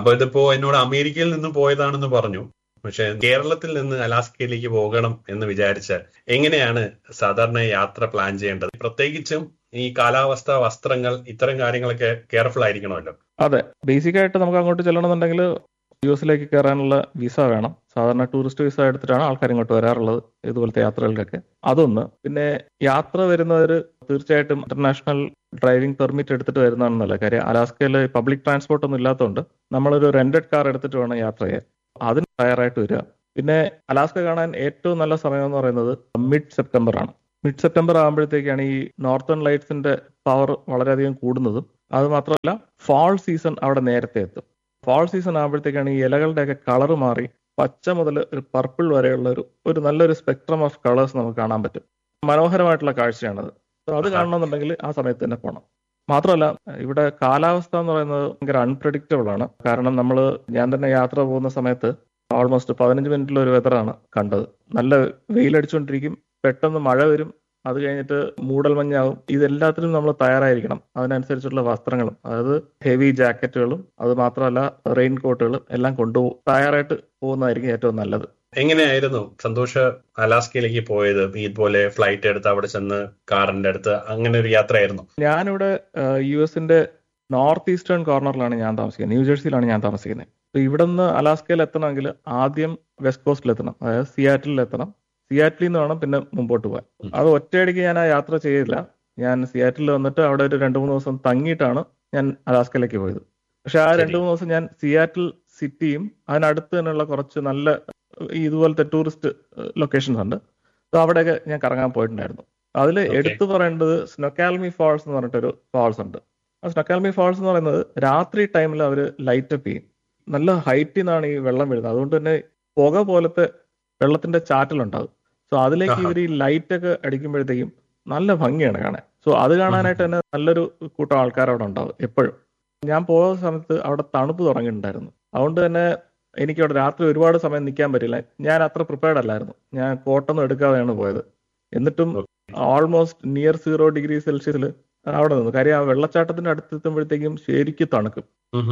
അപ്പൊ ഇതിപ്പോ എന്നോട് അമേരിക്കയിൽ നിന്ന് പോയതാണെന്ന് പറഞ്ഞു പക്ഷെ കേരളത്തിൽ നിന്ന് അലാസ്കയിലേക്ക് പോകണം എന്ന് വിചാരിച്ചാൽ എങ്ങനെയാണ് സാധാരണ യാത്ര പ്ലാൻ ചെയ്യേണ്ടത് പ്രത്യേകിച്ചും ഈ കാലാവസ്ഥ വസ്ത്രങ്ങൾ ഇത്തരം കാര്യങ്ങളൊക്കെ കെയർഫുൾ ആയിരിക്കണമല്ലോ അതെ ബേസിക് ആയിട്ട് നമുക്ക് അങ്ങോട്ട് ചെല്ലണമെന്നുണ്ടെങ്കിൽ യു എസിലേക്ക് കയറാനുള്ള വിസ വേണം സാധാരണ ടൂറിസ്റ്റ് വിസ എടുത്തിട്ടാണ് ആൾക്കാർ ഇങ്ങോട്ട് വരാറുള്ളത് ഇതുപോലത്തെ യാത്രകൾക്കൊക്കെ അതൊന്ന് പിന്നെ യാത്ര വരുന്നവർ തീർച്ചയായിട്ടും ഇന്റർനാഷണൽ ഡ്രൈവിംഗ് പെർമിറ്റ് എടുത്തിട്ട് വരുന്നതാണെന്നല്ല കാര്യം അലാസ്കയിൽ പബ്ലിക് ട്രാൻസ്പോർട്ട് ഒന്നും ഇല്ലാത്തതുകൊണ്ട് നമ്മളൊരു റെന്റഡ് കാർ എടുത്തിട്ട് വേണം യാത്ര ചെയ്യാൻ അതിന് തയ്യാറായിട്ട് വരിക പിന്നെ അലാസ്ക കാണാൻ ഏറ്റവും നല്ല സമയം എന്ന് പറയുന്നത് മിഡ് സെപ്റ്റംബർ ആണ് മിഡ് സെപ്റ്റംബർ ആകുമ്പോഴത്തേക്കാണ് ഈ നോർത്തേൺ ലൈറ്റ്സിന്റെ പവർ വളരെയധികം കൂടുന്നതും അത് മാത്രമല്ല ഫാൾ സീസൺ അവിടെ നേരത്തെ എത്തും ഫാൾ സീസൺ ആകുമ്പോഴത്തേക്കാണ് ഈ ഇലകളുടെയൊക്കെ കളർ മാറി പച്ച മുതൽ ഒരു പർപ്പിൾ വരെയുള്ള ഒരു ഒരു നല്ലൊരു സ്പെക്ട്രം ഓഫ് കളേഴ്സ് നമുക്ക് കാണാൻ പറ്റും മനോഹരമായിട്ടുള്ള കാഴ്ചയാണത് So അത് കാണണമെന്നുണ്ടെങ്കിൽ ആ സമയത്ത് തന്നെ പോകണം മാത്രമല്ല ഇവിടെ കാലാവസ്ഥ എന്ന് പറയുന്നത് ഭയങ്കര അൺപ്രഡിക്റ്റബിൾ ആണ് കാരണം നമ്മൾ ഞാൻ തന്നെ യാത്ര പോകുന്ന സമയത്ത് ഓൾമോസ്റ്റ് പതിനഞ്ച് മിനിറ്റിൽ ഒരു വെതറാണ് കണ്ടത് നല്ല വെയിലടിച്ചുകൊണ്ടിരിക്കും പെട്ടെന്ന് മഴ വരും അത് കഴിഞ്ഞിട്ട് മൂടൽമഞ്ഞാവും ഇതെല്ലാത്തിനും നമ്മൾ തയ്യാറായിരിക്കണം അതിനനുസരിച്ചുള്ള വസ്ത്രങ്ങളും അതായത് ഹെവി ജാക്കറ്റുകളും അത് മാത്രമല്ല റെയിൻ കോട്ടുകളും എല്ലാം കൊണ്ടുപോകും തയ്യാറായിട്ട് പോകുന്നതായിരിക്കും ഏറ്റവും നല്ലത് എങ്ങനെയായിരുന്നു സന്തോഷ് അലാസ്കയിലേക്ക് പോയത് ഇതുപോലെ ഫ്ലൈറ്റ് എടുത്ത് അവിടെ ചെന്ന് കാറിന്റെ അടുത്ത് അങ്ങനെ ഒരു യാത്രയായിരുന്നു ഞാനിവിടെ യു എസിന്റെ നോർത്ത് ഈസ്റ്റേൺ കോർണറിലാണ് ഞാൻ താമസിക്കുന്നത് ന്യൂജേഴ്സിയിലാണ് ഞാൻ താമസിക്കുന്നത് അപ്പൊ ഇവിടെ നിന്ന് അലാസ്കയിൽ എത്തണമെങ്കിൽ ആദ്യം വെസ്റ്റ് കോസ്റ്റിൽ എത്തണം അതായത് സിയാറ്റിൽ എത്തണം സിയാറ്റിൽ നിന്ന് വേണം പിന്നെ മുമ്പോട്ട് പോകാൻ അത് ഒറ്റയടിക്ക് ഞാൻ ആ യാത്ര ചെയ്തില്ല ഞാൻ സിയാറ്റിൽ വന്നിട്ട് അവിടെ ഒരു രണ്ട് മൂന്ന് ദിവസം തങ്ങിയിട്ടാണ് ഞാൻ അലാസ്കയിലേക്ക് പോയത് പക്ഷെ ആ രണ്ട് മൂന്ന് ദിവസം ഞാൻ സിയാറ്റിൽ സിറ്റിയും അതിനടുത്ത് തന്നെയുള്ള കുറച്ച് നല്ല ഇതുപോലത്തെ ടൂറിസ്റ്റ് ലൊക്കേഷൻസ് ഉണ്ട് അപ്പൊ അവിടെയൊക്കെ ഞാൻ കറങ്ങാൻ പോയിട്ടുണ്ടായിരുന്നു അതിൽ എടുത്തു പറയേണ്ടത് സ്നൊക്കാൽമി ഫാൾസ് എന്ന് പറഞ്ഞിട്ടൊരു ഫാൾസ് ഉണ്ട് ആ സ്നൊക്കാൽമി ഫാൾസ് എന്ന് പറയുന്നത് രാത്രി ടൈമിൽ അവർ ലൈറ്റ് അപ്പ് ചെയ്യും നല്ല ഹൈറ്റിൽ നിന്നാണ് ഈ വെള്ളം വീഴുന്നത് അതുകൊണ്ട് തന്നെ പുക പോലത്തെ വെള്ളത്തിന്റെ ചാറ്റലുണ്ടാകും സോ അതിലേക്ക് ഇവർ ഈ ലൈറ്റ് ഒക്കെ അടിക്കുമ്പോഴത്തേക്കും നല്ല ഭംഗിയാണ് കാണാൻ സോ അത് കാണാനായിട്ട് തന്നെ നല്ലൊരു കൂട്ടം ആൾക്കാർ അവിടെ ഉണ്ടാവും എപ്പോഴും ഞാൻ പോയ സമയത്ത് അവിടെ തണുപ്പ് തുടങ്ങിയിട്ടുണ്ടായിരുന്നു അതുകൊണ്ട് തന്നെ എനിക്ക് അവിടെ രാത്രി ഒരുപാട് സമയം നിൽക്കാൻ പറ്റില്ല ഞാൻ അത്ര പ്രിപ്പയർഡ് അല്ലായിരുന്നു ഞാൻ കോട്ടൊന്നും എടുക്കാതെയാണ് പോയത് എന്നിട്ടും ഓൾമോസ്റ്റ് നിയർ സീറോ ഡിഗ്രി സെൽഷ്യസിൽ അവിടെ നിന്നു കാര്യം ആ വെള്ളച്ചാട്ടത്തിന്റെ അടുത്തെത്തുമ്പോഴത്തേക്കും ശരിക്കും തണുക്കും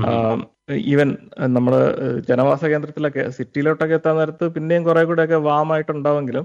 ഈവൻ നമ്മള് ജനവാസ കേന്ദ്രത്തിലൊക്കെ സിറ്റിയിലോട്ടൊക്കെ എത്താൻ നേരത്ത് പിന്നെയും കുറെ കൂടെ ഒക്കെ വാമായിട്ടുണ്ടാവെങ്കിലും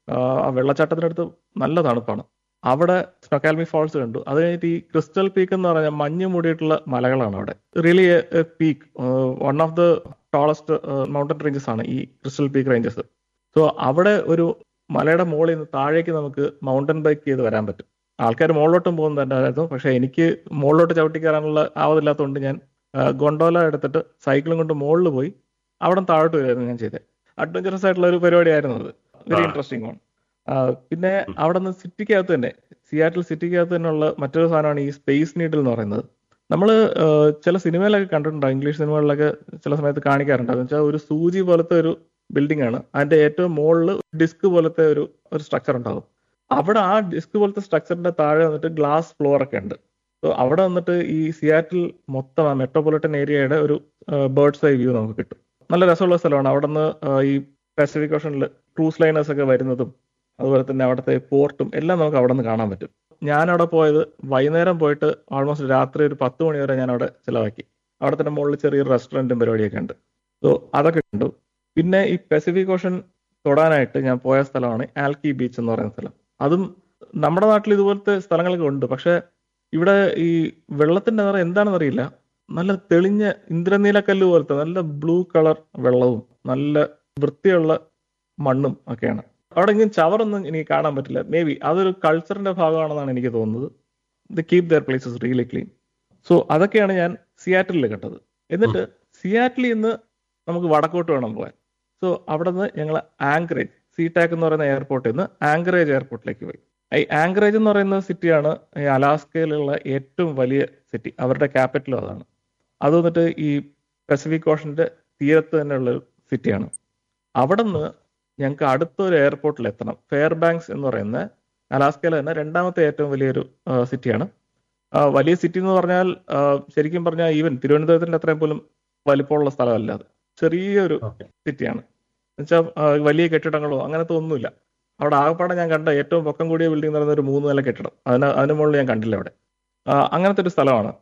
ആ വെള്ളച്ചാട്ടത്തിനടുത്ത് നല്ല തണുപ്പാണ് അവിടെ സ്നൊക്കാൽമി ഫാൾസ് കണ്ടു അത് കഴിഞ്ഞിട്ട് ഈ ക്രിസ്റ്റൽ പീക്ക് എന്ന് പറഞ്ഞാൽ മഞ്ഞ് മൂടിയിട്ടുള്ള മലകളാണ് അവിടെ really peak one of the tallest mountain ranges ആണ് ഈ ക്രിസ്റ്റൽ പീക്ക് റേഞ്ചസ് സോ അവിടെ ഒരു മലയുടെ മുകളിൽ നിന്ന് താഴേക്ക് നമുക്ക് മൗണ്ടൻ ബൈക്ക് ചെയ്ത് വരാൻ പറ്റും ആൾക്കാർ മുകളിലോട്ടും പോകുന്നുണ്ടായിരുന്നു പക്ഷെ എനിക്ക് മുകളിലോട്ട് ചവിട്ടി കയറാനുള്ള ആവതില്ലാത്തതുകൊണ്ട് ഞാൻ ഗൊണ്ടോല എടുത്തിട്ട് സൈക്കിളും കൊണ്ട് മുകളിൽ പോയി അവിടെ താഴോട്ട് വരുമായിരുന്നു ഞാൻ ചെയ്തത് അഡ്വഞ്ചറസ് ആയിട്ടുള്ള ഒരു പരിപാടിയായിരുന്നു അത് വെരി ഇൻട്രസ്റ്റിംഗ് ആണ് പിന്നെ അവിടെ നിന്ന് സിറ്റിക്കകത്ത് തന്നെ സിയാറ്റിൽ സിറ്റിക്കകത്ത് തന്നെയുള്ള മറ്റൊരു സാധനമാണ് ഈ സ്പേസ് നീഡിൽ എന്ന് പറയുന്നത് നമ്മൾ ചില സിനിമയിലൊക്കെ കണ്ടിട്ടുണ്ടാവും ഇംഗ്ലീഷ് സിനിമകളിലൊക്കെ ചില സമയത്ത് കാണിക്കാറുണ്ട് എന്ന് വെച്ചാൽ ഒരു സൂചി പോലത്തെ ഒരു ബിൽഡിംഗ് ആണ് അതിന്റെ ഏറ്റവും മുകളിൽ ഡിസ്ക് പോലത്തെ ഒരു ഒരു സ്ട്രക്ചർ ഉണ്ടാകും അവിടെ ആ ഡിസ്ക് പോലത്തെ സ്ട്രക്ചറിന്റെ താഴെ വന്നിട്ട് ഗ്ലാസ് ഫ്ലോർ ഒക്കെ ഉണ്ട് സോ അവിടെ വന്നിട്ട് ഈ സിയാറ്റിൽ മൊത്തം ആ മെട്രോപൊളിറ്റൻ ഏരിയയുടെ ഒരു ബേർഡ്സ് ഐ വ്യൂ നമുക്ക് കിട്ടും നല്ല രസമുള്ള സ്ഥലമാണ് അവിടെ നിന്ന് ഈ പസഫിക് ഓഷനിൽ ക്രൂസ് ലൈനേഴ്സ് ഒക്കെ വരുന്നതും അതുപോലെ തന്നെ അവിടുത്തെ പോർട്ടും എല്ലാം നമുക്ക് അവിടെ നിന്ന് കാണാൻ പറ്റും ഞാൻ അവിടെ പോയത് വൈകുന്നേരം പോയിട്ട് ഓൾമോസ്റ്റ് രാത്രി ഒരു പത്ത് മണി വരെ ഞാൻ അവിടെ ചിലവാക്കി അവിടെ തന്നെ മുകളിൽ ചെറിയൊരു റെസ്റ്റോറൻറ്റും പരിപാടിയൊക്കെ ഉണ്ട് സോ അതൊക്കെ കണ്ടു പിന്നെ ഈ പസഫിക് ഓഷൻ തൊടാനായിട്ട് ഞാൻ പോയ സ്ഥലമാണ് ആൽക്കി ബീച്ച് എന്ന് പറയുന്ന സ്ഥലം അതും നമ്മുടെ നാട്ടിൽ ഇതുപോലത്തെ സ്ഥലങ്ങളൊക്കെ ഉണ്ട് പക്ഷെ ഇവിടെ ഈ വെള്ളത്തിന്റെ നിറം എന്താണെന്ന് അറിയില്ല നല്ല തെളിഞ്ഞ ഇന്ദ്രനീലക്കല്ല് പോലത്തെ നല്ല ബ്ലൂ കളർ വെള്ളവും നല്ല വൃത്തിയുള്ള മണ്ണും ഒക്കെയാണ് അവിടെ ഇങ്ങനെ ചവറൊന്നും എനിക്ക് കാണാൻ പറ്റില്ല മേ ബി അതൊരു കൾച്ചറിന്റെ ഭാഗമാണെന്നാണ് എനിക്ക് തോന്നുന്നത് the keep their places really clean so അതൊക്കെയാണ് ഞാൻ സിയാറ്റിൽ കണ്ടത് എന്നിട്ട് സിയാറ്റിൽ നിന്ന് നമുക്ക് വടക്കോട്ട് വേണം പോകാൻ സോ അവിടെ നിന്ന് ഞങ്ങൾ ആങ്കറേജ് സീടാക്ക് എന്ന് പറയുന്ന എയർപോർട്ടിൽ നിന്ന് ആങ്കറേജ് എയർപോർട്ടിലേക്ക് പോയി ഈ ആങ്കറേജ് എന്ന് പറയുന്ന സിറ്റിയാണ് ഈ അലാസ്കയിലുള്ള ഏറ്റവും വലിയ സിറ്റി അവരുടെ ക്യാപിറ്റലും അതാണ് അത് വന്നിട്ട് ഈ പസഫിക് ഓഷന്റെ തീരത്ത് തന്നെയുള്ള ഒരു സിറ്റിയാണ് അവിടെ നിന്ന് ഞങ്ങൾക്ക് അടുത്തൊരു എയർപോർട്ടിൽ എത്തണം ഫെയർ ബാങ്ക്സ് എന്ന് പറയുന്ന അലാസ്കയിലെ തന്നെ രണ്ടാമത്തെ ഏറ്റവും വലിയൊരു സിറ്റിയാണ് വലിയ സിറ്റി എന്ന് പറഞ്ഞാൽ ശരിക്കും പറഞ്ഞാൽ ഈവൻ തിരുവനന്തപുരത്തിന്റെ അത്രയും പോലും വലിപ്പമുള്ള സ്ഥലമല്ല അത് ചെറിയൊരു സിറ്റിയാണ് എന്നുവെച്ചാൽ വലിയ കെട്ടിടങ്ങളോ അങ്ങനത്തെ ഒന്നുമില്ല അവിടെ ആകപ്പാടെ ഞാൻ കണ്ട ഏറ്റവും പൊക്കം കൂടിയ ബിൽഡിംഗ് എന്ന് പറയുന്ന ഒരു മൂന്ന് നില കെട്ടിടം അതിന് അതിന് മുകളിൽ ഞാൻ കണ്ടില്ല അവിടെ അങ്ങനത്തെ ഒരു സ്ഥലമാണ്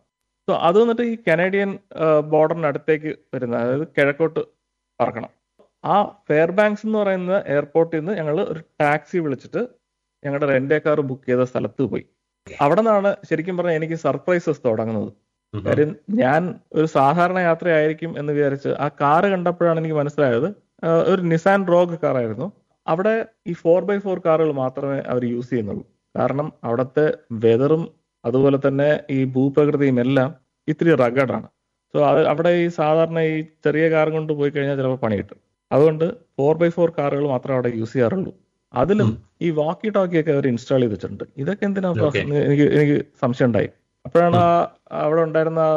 സോ അത് വന്നിട്ട് ഈ കനേഡിയൻ ബോർഡറിന് അടുത്തേക്ക് വരുന്ന അതായത് കിഴക്കോട്ട് പറക്കണം ആ ഫെയർ ബാങ്ക്സ് എന്ന് പറയുന്ന എയർപോർട്ടിൽ നിന്ന് ഞങ്ങൾ ഒരു ടാക്സി വിളിച്ചിട്ട് ഞങ്ങളുടെ റെന്റേ കാർ ബുക്ക് ചെയ്ത സ്ഥലത്ത് പോയി അവിടെ നിന്നാണ് ശരിക്കും പറഞ്ഞാൽ എനിക്ക് സർപ്രൈസസ് തുടങ്ങുന്നത് ഉം. കാര്യം ഞാൻ ഒരു സാധാരണ യാത്രയായിരിക്കും എന്ന് വിചാരിച്ച് ആ കാറ് കണ്ടപ്പോഴാണ് എനിക്ക് മനസ്സിലായത് ആ, ഒരു നിസാൻ റോഗ് കാറായിരുന്നു അവിടെ ഈ ഫോർ ബൈ ഫോർ കാറുകൾ മാത്രമേ അവർ യൂസ് ചെയ്യുന്നുള്ളൂ കാരണം അവിടുത്തെ വെതറും അതുപോലെ തന്നെ ഈ ഭൂപ്രകൃതിയും എല്ലാം ഇത്തിരി റഗഡാണ് സോ അത് അവിടെ ഈ സാധാരണ ഈ ചെറിയ കാർ കൊണ്ട് പോയി കഴിഞ്ഞാൽ ചിലപ്പോൾ പണി കിട്ടും അതുകൊണ്ട് ഫോർ ബൈ ഫോർ കാറുകൾ മാത്രമേ അവിടെ യൂസ് ചെയ്യാറുള്ളൂ അതിലും ഉം. ഈ വാക്കി ടോക്കി ഒക്കെ അവർ ഇൻസ്റ്റാൾ ചെയ്ത് വെച്ചിട്ടുണ്ട് ഇതൊക്കെ എന്തിനാ Okay. എനിക്ക് എനിക്ക് സംശയം ഉണ്ടായി അപ്പോഴാണ് ആ അവിടെ ഉണ്ടായിരുന്ന